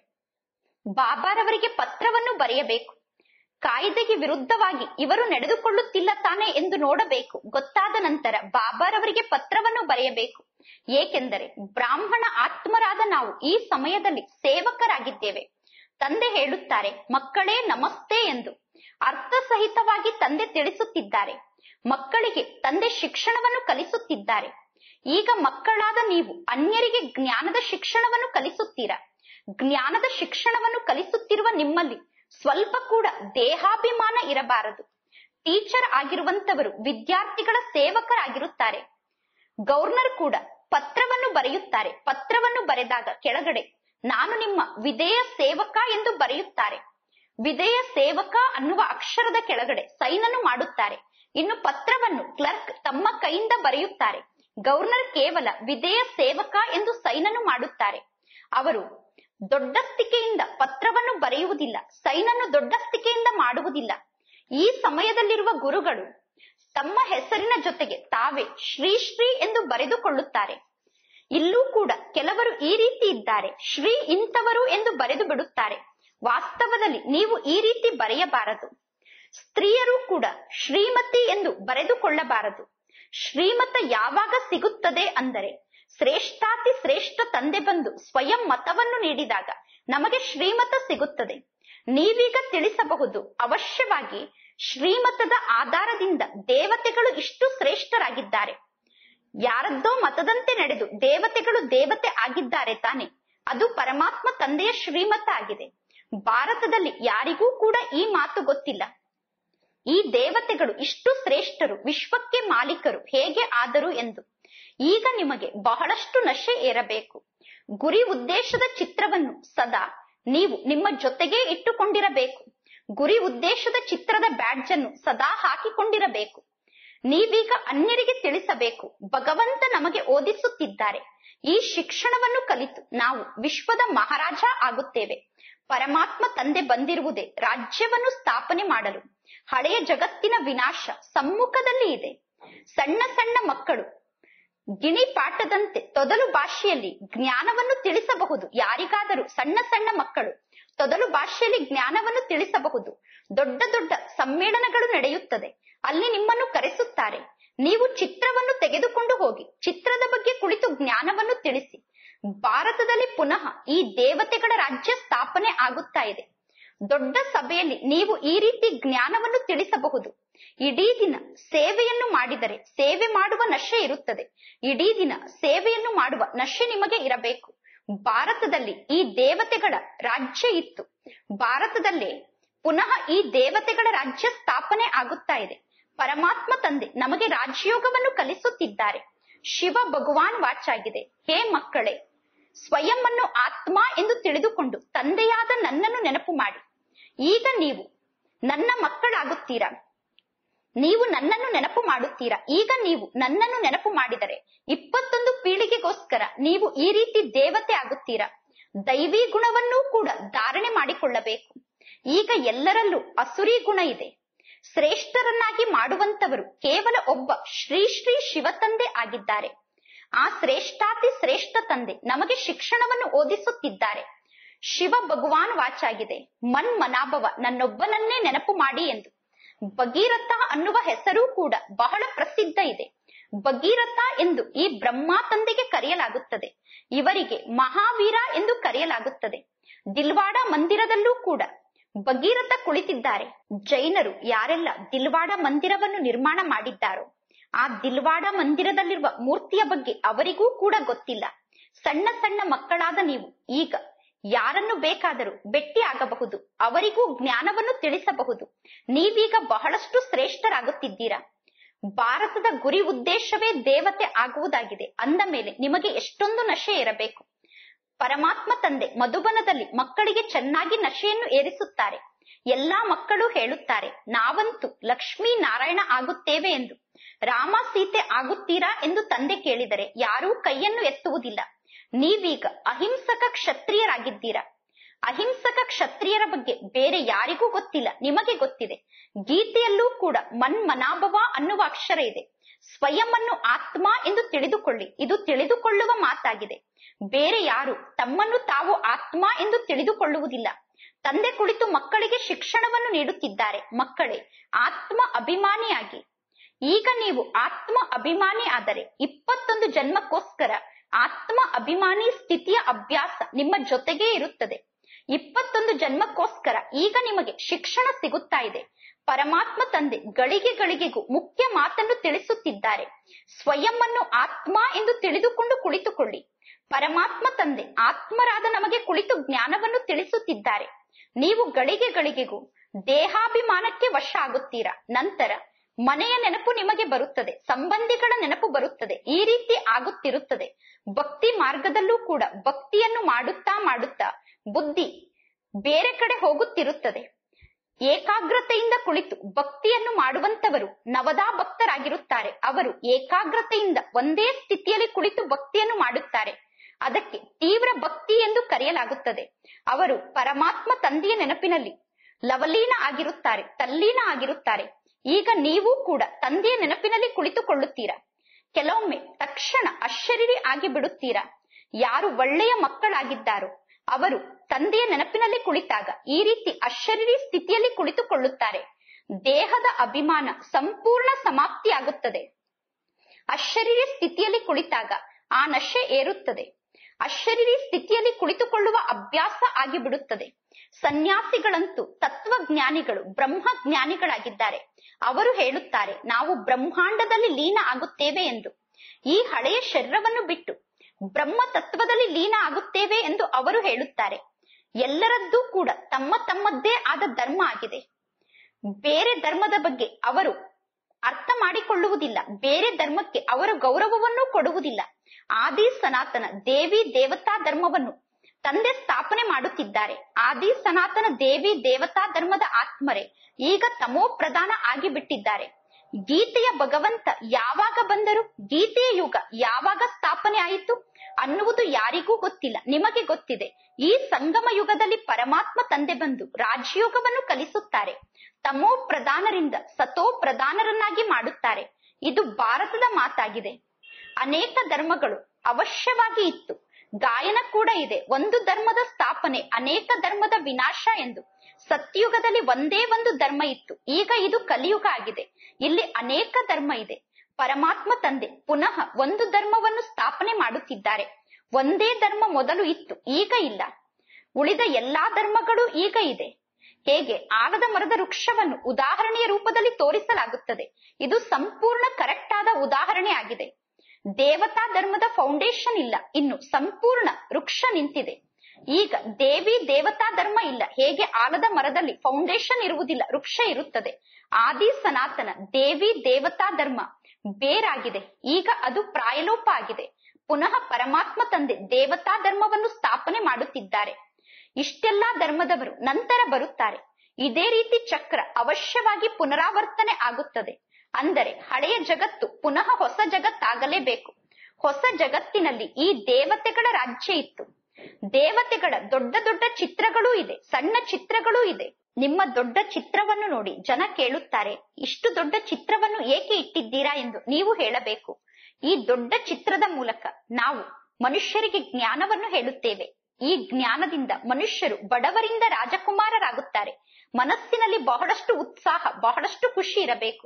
ಬಾಬಾರವರಿಗೆ ಪತ್ರವನ್ನು ಬರೆಯಬೇಕು ಕಾಯ್ದೆಗೆ ವಿರುದ್ಧವಾಗಿ ಇವರು ನಡೆದುಕೊಳ್ಳುತ್ತಿಲ್ಲ ತಾನೆ ಎಂದು ನೋಡಬೇಕು ಗೊತ್ತಾದ ನಂತರ ಬಾಬಾರವರಿಗೆ ಪತ್ರವನ್ನು ಬರೆಯಬೇಕು ಏಕೆಂದರೆ ಬ್ರಾಹ್ಮಣ ಆತ್ಮರಾದ ನಾವು ಈ ಸಮಯದಲ್ಲಿ ಸೇವಕರಾಗಿದ್ದೇವೆ ತಂದೆ ಹೇಳುತ್ತಾರೆ ಮಕ್ಕಳೇ ನಮಸ್ತೆ ಎಂದು ಅರ್ಥಸಹಿತವಾಗಿ ತಂದೆ ತಿಳಿಸುತ್ತಿದ್ದಾರೆ ಮಕ್ಕಳಿಗೆ ತಂದೆ ಶಿಕ್ಷಣವನ್ನು ಕಲಿಸುತ್ತಿದ್ದಾರೆ ಈಗ ಮಕ್ಕಳಾದ ನೀವು ಅನ್ಯರಿಗೆ ಜ್ಞಾನದ ಶಿಕ್ಷಣವನ್ನು ಕಲಿಸುತ್ತೀರಾ ಜ್ಞಾನದ ಶಿಕ್ಷಣವನ್ನು ಕಲಿಸುತ್ತಿರುವ ನಿಮ್ಮಲ್ಲಿ ಸ್ವಲ್ಪ ಕೂಡ ದೇಹಾಭಿಮಾನ ಇರಬಾರದು ಟೀಚರ್ ಆಗಿರುವಂತವರು ವಿದ್ಯಾರ್ಥಿಗಳ ಸೇವಕರಾಗಿರುತ್ತಾರೆ ಗವರ್ನರ್ ಕೂಡ ಪತ್ರವನ್ನು ಬರೆಯುತ್ತಾರೆ ಪತ್ರವನ್ನು ಬರೆದಾಗ ಕೆಳಗಡೆ ನಾನು ನಿಮ್ಮ ವಿಧೇಯ ಸೇವಕ ಎಂದು ಬರೆಯುತ್ತಾರೆ ವಿಧೇಯ ಸೇವಕ ಅನ್ನುವ ಅಕ್ಷರದ ಕೆಳಗಡೆ ಸೈನನ್ನು ಮಾಡುತ್ತಾರೆ ಇನ್ನು ಪತ್ರವನ್ನು ಕ್ಲರ್ಕ್ ತಮ್ಮ ಕೈಯಿಂದ ಬರೆಯುತ್ತಾರೆ ಗವರ್ನರ್ ಕೇವಲ ವಿಧೇಯ ಸೇವಕ ಎಂದು ಸೈನನ್ನು ಮಾಡುತ್ತಾರೆ ಅವರು ದೊಡ್ಡಸ್ತಿಕೆಯಿಂದ ಪತ್ರವನ್ನು ಬರೆಯುವುದಿಲ್ಲ ಸೈನನ್ನು ದೊಡ್ಡಸ್ತಿಕೆಯಿಂದ ಮಾಡುವುದಿಲ್ಲ ಈ ಸಮಯದಲ್ಲಿರುವ ಗುರುಗಳು ತಮ್ಮ ಹೆಸರಿನ ಜೊತೆಗೆ ತಾವೇ ಶ್ರೀ ಶ್ರೀ ಎಂದು ಬರೆದುಕೊಳ್ಳುತ್ತಾರೆ ಇಲ್ಲೂ ಕೂಡ ಕೆಲವರು ಈ ರೀತಿ ಇದ್ದಾರೆ ಶ್ರೀ ಇಂಥವರು ಎಂದು ಬರೆದು ಬಿಡುತ್ತಾರೆ ವಾಸ್ತವದಲ್ಲಿ ನೀವು ಈ ರೀತಿ ಬರೆಯಬಾರದು ಸ್ತ್ರೀಯರು ಕೂಡ ಶ್ರೀಮತಿ ಎಂದು ಬರೆದುಕೊಳ್ಳಬಾರದು ಶ್ರೀಮತ ಯಾವಾಗ ಸಿಗುತ್ತದೆ ಅಂದರೆ ಶ್ರೇಷ್ಠಾತಿ ಶ್ರೇಷ್ಠ ತಂದೆ ಬಂದು ಸ್ವಯಂ ಮತವನ್ನು ನೀಡಿದಾಗ ನಮಗೆ ಶ್ರೀಮತ ಸಿಗುತ್ತದೆ ನೀವೀಗ ತಿಳಿಸಬಹುದು ಅವಶ್ಯವಾಗಿ ಶ್ರೀಮತದ ಆಧಾರದಿಂದ ದೇವತೆಗಳು ಇಷ್ಟು ಶ್ರೇಷ್ಠರಾಗಿದ್ದಾರೆ ಯಾರದ್ದೋ ಮತದಂತೆ ನಡೆದು ದೇವತೆಗಳು ದೇವತೆ ಆಗಿದ್ದಾರೆ ತಾನೆ ಅದು ಪರಮಾತ್ಮ ತಂದೆಯ ಶ್ರೀಮತ ಆಗಿದೆ ಭಾರತದಲ್ಲಿ ಯಾರಿಗೂ ಕೂಡ ಈ ಮಾತು ಗೊತ್ತಿಲ್ಲ ಈ ದೇವತೆಗಳು ಇಷ್ಟು ಶ್ರೇಷ್ಠರು ವಿಶ್ವಕ್ಕೆ ಮಾಲೀಕರು ಹೇಗೆ ಆದರು ಎಂದು ಈಗ ನಿಮಗೆ ಬಹಳಷ್ಟು ನಶೆ ಏರಬೇಕು ಗುರಿ ಉದ್ದೇಶದ ಚಿತ್ರವನ್ನು ಸದಾ ನೀವು ನಿಮ್ಮ ಜೊತೆಗೇ ಇಟ್ಟುಕೊಂಡಿರಬೇಕು ಗುರಿ ಉದ್ದೇಶದ ಚಿತ್ರದ ಬ್ಯಾಡ್ಜ್ ಅನ್ನು ಸದಾ ಹಾಕಿಕೊಂಡಿರಬೇಕು ನೀವೀಗ ಅನ್ಯರಿಗೆ ತಿಳಿಸಬೇಕು ಭಗವಂತ ನಮಗೆ ಓದಿಸುತ್ತಿದ್ದಾರೆ ಈ ಶಿಕ್ಷಣವನ್ನು ಕಲಿತು ನಾವು ವಿಶ್ವದ ಮಹಾರಾಜ ಆಗುತ್ತೇವೆ ಪರಮಾತ್ಮ ತಂದೆ ಬಂದಿರುವುದೇ ರಾಜ್ಯವನ್ನು ಸ್ಥಾಪನೆ ಮಾಡಲು ಹಳೆಯ ಜಗತ್ತಿನ ವಿನಾಶ ಸಮ್ಮುಖದಲ್ಲಿ ಇದೆ ಸಣ್ಣ ಸಣ್ಣ ಮಕ್ಕಳು ಗಿಣಿ ಪಾಠದಂತೆ ತೊದಲು ಭಾಷೆಯಲ್ಲಿ ಜ್ಞಾನವನ್ನು ತಿಳಿಸಬಹುದು ಯಾರಿಗಾದರೂ ಸಣ್ಣ ಸಣ್ಣ ಮಕ್ಕಳು ತೊದಲು ಭಾಷೆಯಲ್ಲಿ ಜ್ಞಾನವನ್ನು ತಿಳಿಸಬಹುದು ದೊಡ್ಡ ದೊಡ್ಡ ಸಮ್ಮೇಳನಗಳು ನಡೆಯುತ್ತದೆ ಅಲ್ಲಿ ನಿಮ್ಮನ್ನು ಕರೆಸುತ್ತಾರೆ ನೀವು ಚಿತ್ರವನ್ನು ತೆಗೆದುಕೊಂಡು ಹೋಗಿ ಚಿತ್ರದ ಬಗ್ಗೆ ಕುಳಿತು ಜ್ಞಾನವನ್ನು ತಿಳಿಸಿ ಭಾರತದಲ್ಲಿ ಪುನಃ ಈ ದೇವತೆಗಳ ರಾಜ್ಯ ಸ್ಥಾಪನೆ ಆಗುತ್ತಾ ಇದೆ ದೊಡ್ಡ ಸಭೆಯಲ್ಲಿ ನೀವು ಈ ರೀತಿ ಜ್ಞಾನವನ್ನು ತಿಳಿಸಬಹುದು ಇಡೀ ದಿನ ಸೇವೆಯನ್ನು ಮಾಡಿದರೆ ಸೇವೆ ಮಾಡುವ ನಶೆ ಇರುತ್ತದೆ ಇಡೀ ದಿನ ಸೇವೆಯನ್ನು ಮಾಡುವ ನಶೆ ನಿಮಗೆ ಇರಬೇಕು ಭಾರತದಲ್ಲಿ ಈ ದೇವತೆಗಳ ರಾಜ್ಯ ಇತ್ತು ಭಾರತದಲ್ಲೇ ಪುನಃ ಈ ದೇವತೆಗಳ ರಾಜ್ಯ ಸ್ಥಾಪನೆ ಆಗುತ್ತಾ ಇದೆ ಪರಮಾತ್ಮ ತಂದೆ ನಮಗೆ ರಾಜಯೋಗವನ್ನು ಕಲಿಸುತ್ತಿದ್ದಾರೆ ಶಿವ ಭಗವಾನ್ ವಾಚಾಗಿದೆ ಹೇ ಮಕ್ಕಳೇ ಸ್ವಯಂ ಅನ್ನು ಆತ್ಮ ಎಂದು ತಿಳಿದುಕೊಂಡು ತಂದೆಯಾದ ನನ್ನನ್ನು ನೆನಪು ಮಾಡಿ ಈಗ ನೀವು ನನ್ನ ಮಕ್ಕಳಾಗುತ್ತೀರಾ ನೀವು ನನ್ನನ್ನು ನೆನಪು ಮಾಡುತ್ತೀರಾ ಈಗ ನೀವು ನನ್ನನ್ನು ನೆನಪು ಮಾಡಿದರೆ ಇಪ್ಪತ್ತೊಂದು ಪೀಳಿಗೆಗೋಸ್ಕರ ನೀವು ಈ ರೀತಿ ದೇವತೆ ಆಗುತ್ತೀರಾ ದೈವಿ ಗುಣವನ್ನೂ ಕೂಡ ಧಾರಣೆ ಮಾಡಿಕೊಳ್ಳಬೇಕು ಈಗ ಎಲ್ಲರಲ್ಲೂ ಅಸುರಿ ಗುಣ ಇದೆ ಶ್ರೇಷ್ಠರನ್ನಾಗಿ ಮಾಡುವಂತವರು ಕೇವಲ ಒಬ್ಬ ಶ್ರೀ ಶ್ರೀ ಶಿವತಂದೆ ಆಗಿದ್ದಾರೆ ಆ ಶ್ರೇಷ್ಠಾತಿ ಶ್ರೇಷ್ಠ ತಂದೆ ನಮಗೆ ಶಿಕ್ಷಣವನ್ನು ಓದಿಸುತ್ತಿದ್ದಾರೆ ಶಿವ ಭಗವಾನ್ ವಾಚಾಗಿದೆ ಮನ್ ಮನಾಭವ ನನ್ನೊಬ್ಬನನ್ನೇ ನೆನಪು ಮಾಡಿ ಎಂದು ಭಗೀರಥ ಅನ್ನುವ ಹೆಸರು ಕೂಡ ಬಹಳ ಪ್ರಸಿದ್ಧ ಇದೆ ಭಗೀರಥ ಎಂದು ಈ ಬ್ರಹ್ಮ ತಂದೆಗೆ ಕರೆಯಲಾಗುತ್ತದೆ ಇವರಿಗೆ ಮಹಾವೀರ ಎಂದು ಕರೆಯಲಾಗುತ್ತದೆ ದಿಲ್ವಾಡ ಮಂದಿರದಲ್ಲೂ ಕೂಡ ಭಗೀರಥ ಕುಳಿತಿದ್ದಾರೆ ಜೈನರು ಯಾರೆಲ್ಲ ದಿಲ್ವಾಡ ಮಂದಿರವನ್ನು ನಿರ್ಮಾಣ ಮಾಡಿದ್ದಾರೋ ಆ ದಿಲ್ವಾಡ ಮಂದಿರದಲ್ಲಿರುವ ಮೂರ್ತಿಯ ಬಗ್ಗೆ ಅವರಿಗೂ ಕೂಡ ಗೊತ್ತಿಲ್ಲ ಸಣ್ಣ ಸಣ್ಣ ಮಕ್ಕಳಾದ ನೀವು ಈಗ ಯಾರನ್ನು ಬೇಕಾದರೂ ಭೇಟಿ ಆಗಬಹುದು ಅವರಿಗೂ ಜ್ಞಾನವನ್ನು ತಿಳಿಸಬಹುದು ನೀವೀಗ ಬಹಳಷ್ಟು ಶ್ರೇಷ್ಠರಾಗುತ್ತಿದ್ದೀರಾ ಭಾರತದ ಗುರಿ ಉದ್ದೇಶವೇ ದೇವತೆ ಆಗುವುದಾಗಿದೆ ಅಂದ ಮೇಲೆ ನಿಮಗೆ ಎಷ್ಟೊಂದು ನಶೆ ಇರಬೇಕು ಪರಮಾತ್ಮ ತಂದೆ ಮಧುಬನದಲ್ಲಿ ಮಕ್ಕಳಿಗೆ ಚೆನ್ನಾಗಿ ನಶೆಯನ್ನು ಏರಿಸುತ್ತಾರೆ ಎಲ್ಲಾ ಮಕ್ಕಳು ಹೇಳುತ್ತಾರೆ ನಾವಂತೂ ಲಕ್ಷ್ಮೀ ನಾರಾಯಣ ಆಗುತ್ತೇವೆ ಎಂದು ರಾಮ ಸೀತೆ ಆಗುತ್ತೀರಾ ಎಂದು ತಂದೆ ಕೇಳಿದರೆ ಯಾರೂ ಕೈಯನ್ನು ಎತ್ತುವುದಿಲ್ಲ ನೀವೀಗ ಅಹಿಂಸಕ ಕ್ಷತ್ರಿಯರಾಗಿದ್ದೀರಾ ಅಹಿಂಸಕ ಕ್ಷತ್ರಿಯರ ಬಗ್ಗೆ ಬೇರೆ ಯಾರಿಗೂ ಗೊತ್ತಿಲ್ಲ ನಿಮಗೆ ಗೊತ್ತಿದೆ ಗೀತೆಯಲ್ಲೂ ಕೂಡ ಮನ್ ಮನಾಭವ ಅನ್ನುವ ಅಕ್ಷರ ಇದೆ ಸ್ವಯಂ ಅನ್ನು ಆತ್ಮ ಎಂದು ತಿಳಿದುಕೊಳ್ಳಿ ಇದು ತಿಳಿದುಕೊಳ್ಳುವ ಮಾತಾಗಿದೆ ಬೇರೆ ಯಾರು ತಮ್ಮನ್ನು ತಾವು ಆತ್ಮ ಎಂದು ತಿಳಿದುಕೊಳ್ಳುವುದಿಲ್ಲ ತಂದೆ ಕುಳಿತು ಮಕ್ಕಳಿಗೆ ಶಿಕ್ಷಣವನ್ನು ನೀಡುತ್ತಿದ್ದಾರೆ ಮಕ್ಕಳೇ ಆತ್ಮ ಅಭಿಮಾನಿಯಾಗಿ ಈಗ ನೀವು ಆತ್ಮ ಅಭಿಮಾನಿ ಆದರೆ ಇಪ್ಪತ್ತೊಂದು ಜನ್ಮಕ್ಕೋಸ್ಕರ ಆತ್ಮ ಅಭಿಮಾನಿ ಸ್ಥಿತಿಯ ಅಭ್ಯಾಸ ನಿಮ್ಮ ಜೊತೆಗೇ ಇರುತ್ತದೆ ಇಪ್ಪತ್ತೊಂದು ಜನ್ಮಕ್ಕೋಸ್ಕರ ಈಗ ನಿಮಗೆ ಶಿಕ್ಷಣ ಸಿಗುತ್ತಾ ಇದೆ ಪರಮಾತ್ಮ ತಂದೆ ಗಳಿಗೆ ಗಳಿಗೆಗೂ ಮುಖ್ಯ ಮಾತನ್ನು ತಿಳಿಸುತ್ತಿದ್ದಾರೆ ಸ್ವಯಂ ಅನ್ನು ಆತ್ಮ ಎಂದು ತಿಳಿದುಕೊಂಡು ಕುಳಿತುಕೊಳ್ಳಿ ಪರಮಾತ್ಮ ತಂದೆ ಆತ್ಮರಾದ ನಮಗೆ ಕುಳಿತು ಜ್ಞಾನವನ್ನು ತಿಳಿಸುತ್ತಿದ್ದಾರೆ ನೀವು ಗಳಿಗೆ ಗಳಿಗೆಗೂ ದೇಹಾಭಿಮಾನಕ್ಕೆ ವಶ ಆಗುತ್ತೀರಾ ನಂತರ ಮನೆಯ ನೆನಪು ನಿಮಗೆ ಬರುತ್ತದೆ ಸಂಬಂಧಿಗಳ ನೆನಪು ಬರುತ್ತದೆ ಈ ರೀತಿ ಆಗುತ್ತಿರುತ್ತದೆ ಭಕ್ತಿ ಮಾರ್ಗದಲ್ಲೂ ಕೂಡ ಭಕ್ತಿಯನ್ನು ಮಾಡುತ್ತಾ ಮಾಡುತ್ತಾ ಬುದ್ಧಿ ಬೇರೆ ಕಡೆ ಹೋಗುತ್ತಿರುತ್ತದೆ ಏಕಾಗ್ರತೆಯಿಂದ ಕುಳಿತು ಭಕ್ತಿಯನ್ನು ಮಾಡುವಂತವರು ನವದಾ ಭಕ್ತರಾಗಿರುತ್ತಾರೆ ಅವರು ಏಕಾಗ್ರತೆಯಿಂದ ಒಂದೇ ಸ್ಥಿತಿಯಲ್ಲಿ ಕುಳಿತು ಭಕ್ತಿಯನ್ನು ಮಾಡುತ್ತಾರೆ ಅದಕ್ಕೆ ತೀವ್ರ ಭಕ್ತಿ ಎಂದು ಕರೆಯಲಾಗುತ್ತದೆ ಅವರು ಪರಮಾತ್ಮ ತಂದೆಯ ನೆನಪಿನಲ್ಲಿ ಲವಲೀನ ಆಗಿರುತ್ತಾರೆ ತಲ್ಲೀನ ಆಗಿರುತ್ತಾರೆ ಈಗ ನೀವು ಕೂಡ ತಂದೆಯ ನೆನಪಿನಲ್ಲಿ ಕುಳಿತುಕೊಳ್ಳುತ್ತೀರಾ ಕೆಲವೊಮ್ಮೆ ತಕ್ಷಣ ಅಶರೀರಿ ಆಗಿ ಬಿಡುತ್ತೀರಾ ಯಾರು ಒಳ್ಳೆಯ ಮಕ್ಕಳಾಗಿದ್ದಾರೋ ಅವರು ತಂದೆಯ ನೆನಪಿನಲ್ಲಿ ಕುಳಿತಾಗ ಈ ರೀತಿ ಅಶರೀರಿ ಸ್ಥಿತಿಯಲ್ಲಿ ಕುಳಿತುಕೊಳ್ಳುತ್ತಾರೆ ದೇಹದ ಅಭಿಮಾನ ಸಂಪೂರ್ಣ ಸಮಾಪ್ತಿಯಾಗುತ್ತದೆ ಅಶರೀರಿ ಸ್ಥಿತಿಯಲ್ಲಿ ಕುಳಿತಾಗ ಆ ನಶೆ ಏರುತ್ತದೆ ಅಶರೀರಿ ಸ್ಥಿತಿಯಲ್ಲಿ ಕುಳಿತುಕೊಳ್ಳುವ ಅಭ್ಯಾಸ ಆಗಿಬಿಡುತ್ತದೆ ಸನ್ಯಾಸಿಗಳಂತೂ ತತ್ವಜ್ಞಾನಿಗಳು ಬ್ರಹ್ಮ ಜ್ಞಾನಿಗಳಾಗಿದ್ದಾರೆ ಅವರು ಹೇಳುತ್ತಾರೆ ನಾವು ಬ್ರಹ್ಮಾಂಡದಲ್ಲಿ ಲೀನ ಆಗುತ್ತೇವೆ ಎಂದು ಈ ಹಳೆಯ ಶರೀರವನ್ನು ಬಿಟ್ಟು ಬ್ರಹ್ಮ ತತ್ವದಲ್ಲಿ ಲೀನ ಆಗುತ್ತೇವೆ ಎಂದು ಅವರು ಹೇಳುತ್ತಾರೆ ಎಲ್ಲರದ್ದೂ ಕೂಡ ತಮ್ಮ ತಮ್ಮದ್ದೇ ಆದ ಧರ್ಮ ಆಗಿದೆ ಬೇರೆ ಧರ್ಮದ ಬಗ್ಗೆ ಅವರು ಅರ್ಥ ಮಾಡಿಕೊಳ್ಳುವುದಿಲ್ಲ ಬೇರೆ ಧರ್ಮಕ್ಕೆ ಅವರು ಗೌರವವನ್ನು ಕೊಡುವುದಿಲ್ಲ ಆದಿ ಸನಾತನ ದೇವಿ ದೇವತಾ ಧರ್ಮವನ್ನು ತಂದೆ ಸ್ಥಾಪನೆ ಮಾಡುತ್ತಿದ್ದಾರೆ ಆದಿ ಸನಾತನ ದೇವಿ ದೇವತಾ ಧರ್ಮದ ಆತ್ಮರೇ ಈಗ ತಮೋ ಪ್ರಧಾನ ಆಗಿಬಿಟ್ಟಿದ್ದಾರೆ ಗೀತೆಯ ಭಗವಂತ ಯಾವಾಗ ಬಂದರು ಗೀತೆಯ ಯುಗ ಯಾವಾಗ ಸ್ಥಾಪನೆ ಆಯಿತು ಅನ್ನುವುದು ಯಾರಿಗೂ ಗೊತ್ತಿಲ್ಲ ನಿಮಗೆ ಗೊತ್ತಿದೆ ಈ ಸಂಗಮ ಯುಗದಲ್ಲಿ ಪರಮಾತ್ಮ ತಂದೆ ಬಂದು ರಾಜಯೋಗವನ್ನು ಕಲಿಸುತ್ತಾರೆ ತಮೋ ಪ್ರಧಾನರಿಂದ ಸತೋ ಪ್ರಧಾನರನ್ನಾಗಿ ಮಾಡುತ್ತಾರೆ ಇದು ಭಾರತದ ಮಾತಾಗಿದೆ ಅನೇಕ ಧರ್ಮಗಳು ಅವಶ್ಯವಾಗಿ ಇತ್ತು ಗಾಯನ ಕೂಡ ಇದೆ ಒಂದು ಧರ್ಮದ ಸ್ಥಾಪನೆ ಅನೇಕ ಧರ್ಮದ ವಿನಾಶ ಎಂದು ಸತ್ಯುಗದಲ್ಲಿ ಒಂದೇ ಒಂದು ಧರ್ಮ ಇತ್ತು ಈಗ ಇದು ಕಲಿಯುಗ ಆಗಿದೆ ಇಲ್ಲಿ ಅನೇಕ ಧರ್ಮ ಇದೆ ಪರಮಾತ್ಮ ತಂದೆ ಪುನಃ ಒಂದು ಧರ್ಮವನ್ನು ಸ್ಥಾಪನೆ ಮಾಡುತ್ತಿದ್ದಾರೆ ಒಂದೇ ಧರ್ಮ ಮೊದಲು ಇತ್ತು ಈಗ ಇಲ್ಲ ಉಳಿದ ಎಲ್ಲಾ ಧರ್ಮಗಳು ಈಗ ಇದೆ ಹೇಗೆ ಆಲದ ಮರದ ವೃಕ್ಷವನ್ನು ಉದಾಹರಣೆಯ ರೂಪದಲ್ಲಿ ತೋರಿಸಲಾಗುತ್ತದೆ ಇದು ಸಂಪೂರ್ಣ ಕರೆಕ್ಟ್ ಆದ ಉದಾಹರಣೆ ಆಗಿದೆ ದೇವತಾ ಧರ್ಮದ ಫೌಂಡೇಶನ್ ಇಲ್ಲ ಇನ್ನು ಸಂಪೂರ್ಣ ವೃಕ್ಷ ನಿಂತಿದೆ ಈಗ ದೇವಿ ದೇವತಾ ಧರ್ಮ ಇಲ್ಲ ಹೇಗೆ ಆಲದ ಮರದಲ್ಲಿ ಫೌಂಡೇಶನ್ ಇರುವುದಿಲ್ಲ ವೃಕ್ಷ ಇರುತ್ತದೆ ಆದಿ ಸನಾತನ ದೇವಿ ದೇವತಾ ಧರ್ಮ ಬೇರಾಗಿದೆ ಈಗ ಅದು ಪ್ರಾಯಲೋಪ ಆಗಿದೆ ಪುನಃ ಪರಮಾತ್ಮ ತಂದೆ ದೇವತಾ ಧರ್ಮವನ್ನು ಸ್ಥಾಪನೆ ಮಾಡುತ್ತಿದ್ದಾರೆ ಇಷ್ಟೆಲ್ಲಾ ಧರ್ಮದವರು ನಂತರ ಬರುತ್ತಾರೆ ಇದೇ ರೀತಿ ಚಕ್ರ ಅವಶ್ಯವಾಗಿ ಪುನರಾವರ್ತನೆ ಆಗುತ್ತದೆ ಅಂದರೆ ಹಳೆಯ ಜಗತ್ತು ಪುನಃ ಹೊಸ ಜಗತ್ತಾಗಲೇಬೇಕು ಹೊಸ ಜಗತ್ತಿನಲ್ಲಿ ಈ ದೇವತೆಗಳ ರಾಜ್ಯ ಇತ್ತು ದೇವತೆಗಳ ದೊಡ್ಡ ದೊಡ್ಡ ಚಿತ್ರಗಳೂ ಇದೆ ಸಣ್ಣ ಚಿತ್ರಗಳೂ ಇದೆ ನಿಮ್ಮ ದೊಡ್ಡ ಚಿತ್ರವನ್ನು ನೋಡಿ ಜನ ಕೇಳುತ್ತಾರೆ ಇಷ್ಟು ದೊಡ್ಡ ಚಿತ್ರವನ್ನು ಏಕೆ ಇಟ್ಟಿದ್ದೀರಾ ಎಂದು ನೀವು ಹೇಳಬೇಕು ಈ ದೊಡ್ಡ ಚಿತ್ರದ ಮೂಲಕ ನಾವು ಮನುಷ್ಯರಿಗೆ ಜ್ಞಾನವನ್ನು ಹೇಳುತ್ತೇವೆ ಈ ಜ್ಞಾನದಿಂದ ಮನುಷ್ಯರು ಬಡವರಿಂದ ರಾಜಕುಮಾರರಾಗುತ್ತಾರೆ ಮನಸ್ಸಿನಲ್ಲಿ ಬಹಳಷ್ಟು ಉತ್ಸಾಹ ಬಹಳಷ್ಟು ಖುಷಿ ಇರಬೇಕು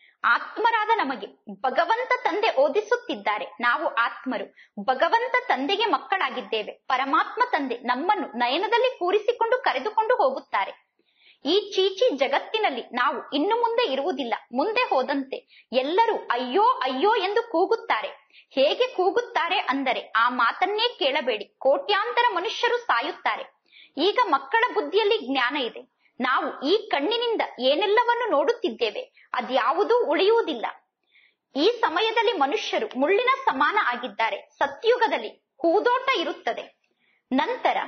ಆತ್ಮರಾದ ನಮಗೆ ಭಗವಂತ ತಂದೆ ಓದಿಸುತ್ತಿದ್ದಾರೆ ನಾವು ಆತ್ಮರು ಭಗವಂತ ತಂದೆಗೆ ಮಕ್ಕಳಾಗಿದ್ದೇವೆ ಪರಮಾತ್ಮ ತಂದೆ ನಮ್ಮನ್ನು ನಯನದಲ್ಲಿ ಕೂರಿಸಿಕೊಂಡು ಕರೆದುಕೊಂಡು ಹೋಗುತ್ತಾರೆ ಈ ಚೀಚಿ ಜಗತ್ತಿನಲ್ಲಿ ನಾವು ಇನ್ನು ಮುಂದೆ ಇರುವುದಿಲ್ಲ ಮುಂದೆ ಹೋದಂತೆ ಎಲ್ಲರೂ ಅಯ್ಯೋ ಅಯ್ಯೋ ಎಂದು ಕೂಗುತ್ತಾರೆ ಹೇಗೆ ಕೂಗುತ್ತಾರೆ ಅಂದರೆ ಆ ಮಾತನ್ನೇ ಕೇಳಬೇಡಿ ಕೋಟ್ಯಾಂತರ ಮನುಷ್ಯರು ಸಾಯುತ್ತಾರೆ ಈಗ ಮಕ್ಕಳ ಬುದ್ಧಿಯಲ್ಲಿ ಜ್ಞಾನ ಇದೆ ನಾವು ಈ ಕಣ್ಣಿನಿಂದ ಏನೆಲ್ಲವನ್ನು ನೋಡುತ್ತಿದ್ದೇವೆ ಅದ್ಯಾವುದೂ ಉಳಿಯುವುದಿಲ್ಲ ಈ ಸಮಯದಲ್ಲಿ ಮನುಷ್ಯರು ಮುಳ್ಳಿನ ಸಮಾನ ಆಗಿದ್ದಾರೆ ಸತ್ಯುಗದಲ್ಲಿ ಹೂದೋಟ ಇರುತ್ತದೆ ನಂತರ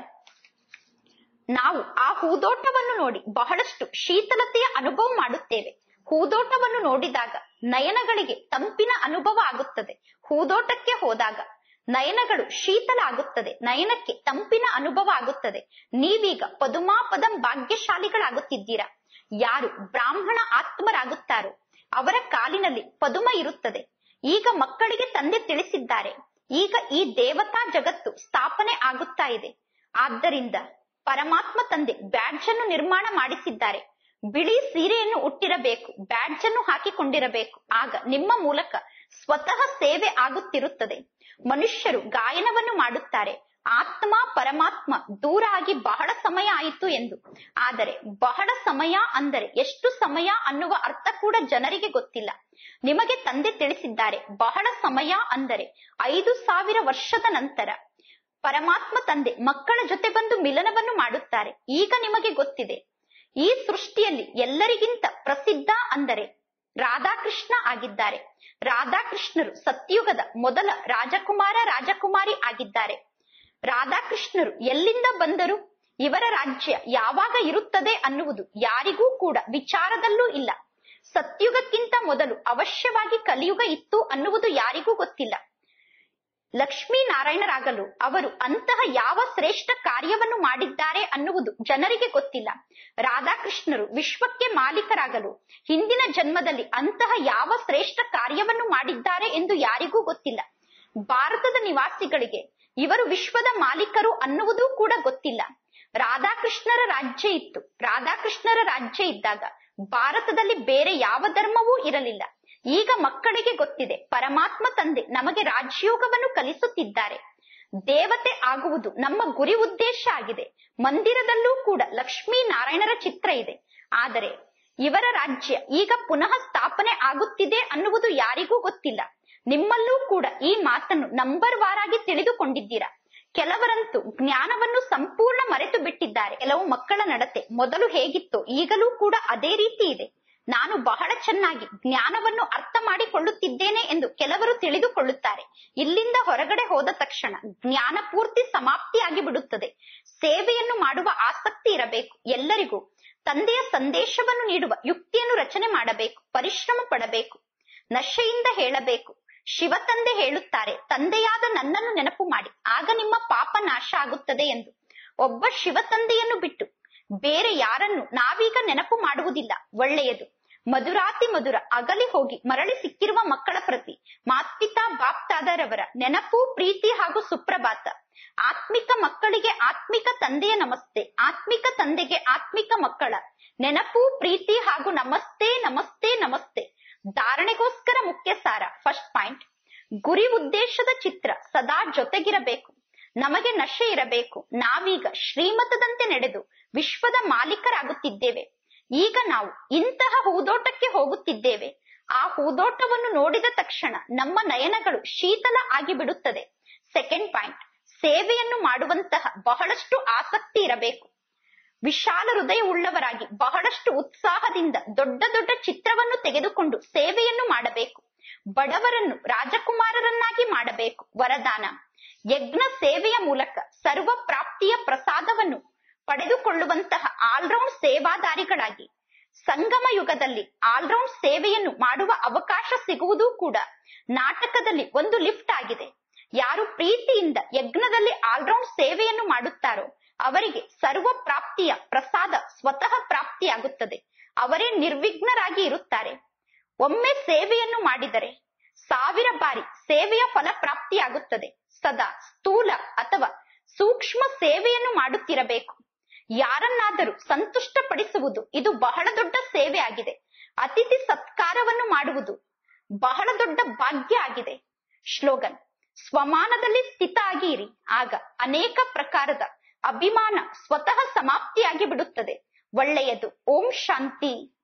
ನಾವು ಆ ಹೂದೋಟವನ್ನು ನೋಡಿ ಬಹಳಷ್ಟು ಶೀತಲತೆಯ ಅನುಭವ ಮಾಡುತ್ತೇವೆ ಹೂದೋಟವನ್ನು ನೋಡಿದಾಗ ನಯನಗಳಿಗೆ ತಂಪಿನ ಅನುಭವ ಆಗುತ್ತದೆ ಹೂದೋಟಕ್ಕೆ ಹೋದಾಗ ನಯನಗಳು ಶೀತಲ ಆಗುತ್ತದೆ ನಯನಕ್ಕೆ ತಂಪಿನ ಅನುಭವ ಆಗುತ್ತದೆ ನೀವೀಗ ಪದುಮಾಪದಂ ಭಾಗ್ಯಶಾಲಿಗಳಾಗುತ್ತಿದ್ದೀರಾ ಯಾರು ಬ್ರಾಹ್ಮಣ ಆತ್ಮರಾಗುತ್ತಾರೋ ಅವರ ಕಾಲಿನಲ್ಲಿ ಪದುಮ ಇರುತ್ತದೆ ಈಗ ಮಕ್ಕಳಿಗೆ ತಂದೆ ತಿಳಿಸಿದ್ದಾರೆ ಈಗ ಈ ದೇವತಾ ಜಗತ್ತು ಸ್ಥಾಪನೆ ಆಗುತ್ತಾ ಇದೆ ಆದ್ದರಿಂದ ಪರಮಾತ್ಮ ತಂದೆ ಬ್ಯಾಡ್ಜ್ ಅನ್ನು ನಿರ್ಮಾಣ ಮಾಡಿಸಿದ್ದಾರೆ ಬಿಳಿ ಸೀರೆಯನ್ನು ಉಟ್ಟಿರಬೇಕು ಬ್ಯಾಡ್ಜ್ ಅನ್ನು ಹಾಕಿಕೊಂಡಿರಬೇಕು ಆಗ ನಿಮ್ಮ ಮೂಲಕ ಸ್ವತಃ ಸೇವೆ ಆಗುತ್ತಿರುತ್ತದೆ ಮನುಷ್ಯರು ಗಾಯನವನ್ನು ಮಾಡುತ್ತಾರೆ ಆತ್ಮ ಪರಮಾತ್ಮ ದೂರ ಆಗಿ ಬಹಳ ಸಮಯ ಆಯಿತು ಎಂದು ಆದರೆ ಬಹಳ ಸಮಯ ಅಂದರೆ ಎಷ್ಟು ಸಮಯ ಅನ್ನುವ ಅರ್ಥ ಕೂಡ ಜನರಿಗೆ ಗೊತ್ತಿಲ್ಲ ನಿಮಗೆ ತಂದೆ ತಿಳಿಸಿದ್ದಾರೆ ಬಹಳ ಸಮಯ ಅಂದರೆ ಐದು ಸಾವಿರ ವರ್ಷದ ನಂತರ ಪರಮಾತ್ಮ ತಂದೆ ಮಕ್ಕಳ ಜೊತೆ ಬಂದು ಮಿಲನವನ್ನು ಮಾಡುತ್ತಾರೆ ಈಗ ನಿಮಗೆ ಗೊತ್ತಿದೆ ಈ ಸೃಷ್ಟಿಯಲ್ಲಿ ಎಲ್ಲರಿಗಿಂತ ಪ್ರಸಿದ್ಧ ಅಂದರೆ ರಾಧಾಕೃಷ್ಣ ಆಗಿದ್ದಾರೆ ರಾಧಾಕೃಷ್ಣರು ಸತ್ಯುಗದ ಮೊದಲ ರಾಜಕುಮಾರ ರಾಜಕುಮಾರಿ ಆಗಿದ್ದಾರೆ ರಾಧಾಕೃಷ್ಣರು ಎಲ್ಲಿಂದ ಬಂದರು ಇವರ ರಾಜ್ಯ ಯಾವಾಗ ಇರುತ್ತದೆ ಅನ್ನುವುದು ಯಾರಿಗೂ ಕೂಡ ವಿಚಾರದಲ್ಲೂ ಇಲ್ಲ ಸತ್ಯುಗಕ್ಕಿಂತ ಮೊದಲು ಅವಶ್ಯವಾಗಿ ಕಲಿಯುಗ ಇತ್ತು ಅನ್ನುವುದು ಯಾರಿಗೂ ಗೊತ್ತಿಲ್ಲ ಲಕ್ಷ್ಮೀ ನಾರಾಯಣರಾಗಲು ಅವರು ಅಂತಹ ಯಾವ ಶ್ರೇಷ್ಠ ಕಾರ್ಯವನ್ನು ಮಾಡಿದ್ದಾರೆ ಅನ್ನುವುದು ಜನರಿಗೆ ಗೊತ್ತಿಲ್ಲ ರಾಧಾಕೃಷ್ಣರು ವಿಶ್ವಕ್ಕೆ ಮಾಲೀಕರಾಗಲು ಹಿಂದಿನ ಜನ್ಮದಲ್ಲಿ ಅಂತಹ ಯಾವ ಶ್ರೇಷ್ಠ ಕಾರ್ಯವನ್ನು ಮಾಡಿದ್ದಾರೆ ಎಂದು ಯಾರಿಗೂ ಗೊತ್ತಿಲ್ಲ ಭಾರತದ ನಿವಾಸಿಗಳಿಗೆ ಇವರು ವಿಶ್ವದ ಮಾಲೀಕರು ಅನ್ನುವುದೂ ಕೂಡ ಗೊತ್ತಿಲ್ಲ ರಾಧಾಕೃಷ್ಣರ ರಾಜ್ಯ ಇತ್ತು ರಾಧಾಕೃಷ್ಣರ ರಾಜ್ಯ ಇದ್ದಾಗ ಭಾರತದಲ್ಲಿ ಬೇರೆ ಯಾವ ಧರ್ಮವೂ ಇರಲಿಲ್ಲ ಈಗ ಮಕ್ಕಳಿಗೆ ಗೊತ್ತಿದೆ ಪರಮಾತ್ಮ ತಂದೆ ನಮಗೆ ರಾಜಯೋಗವನ್ನು ಕಲಿಸುತ್ತಿದ್ದಾರೆ ದೇವತೆ ಆಗುವುದು ನಮ್ಮ ಗುರಿ ಉದ್ದೇಶ ಆಗಿದೆ ಮಂದಿರದಲ್ಲೂ ಕೂಡ ಲಕ್ಷ್ಮೀ ನಾರಾಯಣರ ಚಿತ್ರ ಇದೆ ಆದರೆ ಇವರ ರಾಜ್ಯ ಈಗ ಪುನಃ ಸ್ಥಾಪನೆ ಆಗುತ್ತಿದೆ ಅನ್ನುವುದು ಯಾರಿಗೂ ಗೊತ್ತಿಲ್ಲ ನಿಮ್ಮಲ್ಲೂ ಕೂಡ ಈ ಮಾತನ್ನು ನಂಬರ್ ವಾರಾಗಿ ತಿಳಿದುಕೊಂಡಿದ್ದೀರಾ ಕೆಲವರಂತೂ ಜ್ಞಾನವನ್ನು ಸಂಪೂರ್ಣ ಮರೆತು ಬಿಟ್ಟಿದ್ದಾರೆ ಕೆಲವು ಮಕ್ಕಳ ನಡತೆ ಮೊದಲು ಹೇಗಿತ್ತೋ ಈಗಲೂ ಕೂಡ ಅದೇ ರೀತಿ ಇದೆ ನಾನು ಬಹಳ ಚೆನ್ನಾಗಿ ಜ್ಞಾನವನ್ನು ಅರ್ಥ ಮಾಡಿಕೊಳ್ಳುತ್ತಿದ್ದೇನೆ ಎಂದು ಕೆಲವರು ತಿಳಿದುಕೊಳ್ಳುತ್ತಾರೆ ಇಲ್ಲಿಂದ ಹೊರಗಡೆ ಹೋದ ತಕ್ಷಣ ಜ್ಞಾನ ಪೂರ್ತಿ ಸಮಾಪ್ತಿಯಾಗಿ ಬಿಡುತ್ತದೆ ಸೇವೆಯನ್ನು ಮಾಡುವ ಆಸಕ್ತಿ ಇರಬೇಕು ಎಲ್ಲರಿಗೂ ತಂದೆಯ ಸಂದೇಶವನ್ನು ನೀಡುವ ಯುಕ್ತಿಯನ್ನು ರಚನೆ ಮಾಡಬೇಕು ಪರಿಶ್ರಮ ಪಡಬೇಕು ನಶೆಯಿಂದ ಹೇಳಬೇಕು ಶಿವ ತಂದೆ ಹೇಳುತ್ತಾರೆ ತಂದೆಯಾದ ನನ್ನನ್ನು ನೆನಪು ಮಾಡಿ ಆಗ ನಿಮ್ಮ ಪಾಪ ನಾಶ ಆಗುತ್ತದೆ ಎಂದು ಒಬ್ಬ ಶಿವ ತಂದೆಯನ್ನು ಬಿಟ್ಟು ಬೇರೆ ಯಾರನ್ನು ನಾವೀಗ ನೆನಪು ಮಾಡುವುದಿಲ್ಲ ಒಳ್ಳೆಯದು ಮಧುರಾತಿ ಮಧುರ ಅಗಲಿ ಹೋಗಿ ಮರಳಿ ಸಿಕ್ಕಿರುವ ಮಕ್ಕಳ ಪ್ರತಿ ಮಾತ್ಪಿತಾ ಬಾಪ್ತಾದರವರ ನೆನಪು ಪ್ರೀತಿ ಹಾಗೂ ಸುಪ್ರಭಾತ ಆತ್ಮಿಕ ಮಕ್ಕಳಿಗೆ ಆತ್ಮಿಕ ತಂದೆಯ ನಮಸ್ತೆ ಆತ್ಮಿಕ ತಂದೆಗೆ ಆತ್ಮಿಕ ಮಕ್ಕಳ ನೆನಪು ಪ್ರೀತಿ ಹಾಗೂ ನಮಸ್ತೆ ನಮಸ್ತೆ ನಮಸ್ತೆ ಧಾರಣೆಗೋಸ್ಕರ ಮುಖ್ಯ ಸಾರ ಫಸ್ಟ್ ಪಾಯಿಂಟ್ ಗುರಿ ಉದ್ದೇಶದ ಚಿತ್ರ ಸದಾ ಜೊತೆಗಿರಬೇಕು ನಮಗೆ ನಶೆ ಇರಬೇಕು ನಾವೀಗ ಶ್ರೀಮತದಂತೆ ನಡೆದು ವಿಶ್ವದ ಮಾಲೀಕರಾಗುತ್ತಿದ್ದೇವೆ ಈಗ ನಾವು ಇಂತಹ ಹೂದೋಟಕ್ಕೆ ಹೋಗುತ್ತಿದ್ದೇವೆ ಆ ಹೂದೋಟವನ್ನು ನೋಡಿದ ತಕ್ಷಣ ನಮ್ಮ ನಯನಗಳು ಶೀತಲ ಆಗಿ ಬಿಡುತ್ತದೆ ಸೆಕೆಂಡ್ ಪಾಯಿಂಟ್ ಸೇವೆಯನ್ನು ಮಾಡುವಂತಹ ಬಹಳಷ್ಟು ಆಸಕ್ತಿ ಇರಬೇಕು ವಿಶಾಲ ಹೃದಯ ಉಳ್ಳವರಾಗಿ ಬಹಳಷ್ಟು ಉತ್ಸಾಹದಿಂದ ದೊಡ್ಡ ದೊಡ್ಡ ಚಿತ್ರವನ್ನು ತೆಗೆದುಕೊಂಡು ಸೇವೆಯನ್ನು ಮಾಡಬೇಕು ಬಡವರನ್ನು ರಾಜಕುಮಾರರನ್ನಾಗಿ ಮಾಡಬೇಕು ವರದಾನ ಯಜ್ಞ ಸೇವೆಯ ಮೂಲಕ ಸರ್ವ ಪ್ರಾಪ್ತಿಯ ಪ್ರಸಾದವನ್ನು ಪಡೆದುಕೊಳ್ಳುವಂತಹ ಆಲ್ರೌಂಡ್ ಸೇವಾದಾರಿಗಳಾಗಿ ಸಂಗಮ ಯುಗದಲ್ಲಿ ಆಲ್ರೌಂಡ್ ಸೇವೆಯನ್ನು ಮಾಡುವ ಅವಕಾಶ ಸಿಗುವುದೂ ಕೂಡ ನಾಟಕದಲ್ಲಿ ಒಂದು ಲಿಫ್ಟ್ ಆಗಿದೆ ಯಾರು ಪ್ರೀತಿಯಿಂದ ಯಜ್ಞದಲ್ಲಿ ಆಲ್ರೌಂಡ್ ಸೇವೆಯನ್ನು ಮಾಡುತ್ತಾರೋ ಅವರಿಗೆ ಸರ್ವ ಪ್ರಾಪ್ತಿಯ ಪ್ರಸಾದ ಸ್ವತಃ ಪ್ರಾಪ್ತಿಯಾಗುತ್ತದೆ ಅವರೇ ನಿರ್ವಿಘ್ನರಾಗಿ ಇರುತ್ತಾರೆ ಒಮ್ಮೆ ಸೇವೆಯನ್ನು ಮಾಡಿದರೆ ಸಾವಿರ ಬಾರಿ ಸೇವೆಯ ಫಲ ಪ್ರಾಪ್ತಿಯಾಗುತ್ತದೆ ಸದಾ ಸ್ಥೂಲ ಅಥವಾ ಸೂಕ್ಷ್ಮ ಸೇವೆಯನ್ನು ಮಾಡುತ್ತಿರಬೇಕು ಯಾರನ್ನಾದರೂ ಸಂತುಷ್ಟಪಡಿಸುವುದು ಇದು ಬಹಳ ದೊಡ್ಡ ಸೇವೆ ಆಗಿದೆ ಅತಿಥಿ ಸತ್ಕಾರವನ್ನು ಮಾಡುವುದು ಬಹಳ ದೊಡ್ಡ ಭಾಗ್ಯ ಆಗಿದೆ ಶ್ಲೋಗನ್ ಸ್ವಮಾನದಲ್ಲಿ ಸ್ಥಿತ ಆಗಿ ಇರಿ ಆಗ ಅನೇಕ ಪ್ರಕಾರದ ಅಭಿಮಾನ ಸ್ವತಃ ಸಮಾಪ್ತಿಯಾಗಿ ಬಿಡುತ್ತದೆ ಒಳ್ಳೆಯದು ಓಂ ಶಾಂತಿ